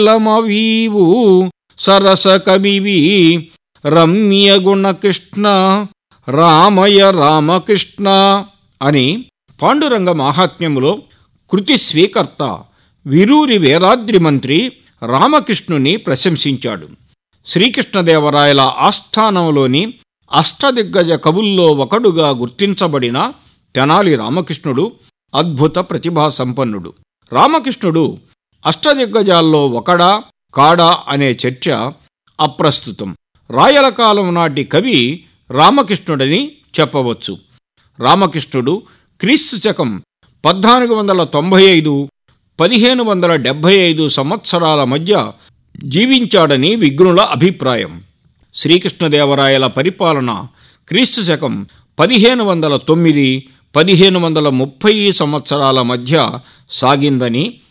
లమవీవు సరస కవివి రమ్య గుణకృష్ణ రామయ రామకృష్ణ అని పాండురంగ మాహాత్మ్యములో కృతి స్వీకర్త విరూరి వేదాద్రి మంత్రి రామకృష్ణుని ప్రశంసించాడు శ్రీకృష్ణదేవరాయల ఆస్థానంలోని అష్టదిగ్గజ కవుల్లో ఒకడుగా గుర్తించబడిన తెనాలి రామకృష్ణుడు అద్భుత ప్రతిభా సంపన్నుడు రామకృష్ణుడు అష్టదిగ్గజాల్లో ఒకడా కాడా అనే చర్చ అప్రస్తుతం రాయల కాలం నాటి కవి రామకృష్ణుడని చెప్పవచ్చు రామకృష్ణుడు క్రీస్తు శకం పద్నాలుగు వందల తొంభై ఐదు పదిహేను వందల డెబ్భై ఐదు సంవత్సరాల మధ్య జీవించాడని విఘ్నుల అభిప్రాయం శ్రీకృష్ణదేవరాయల పరిపాలన క్రీస్తు శకం పదిహేను వందల తొమ్మిది పదిహేను వందల ముప్పై సంవత్సరాల మధ్య సాగిందని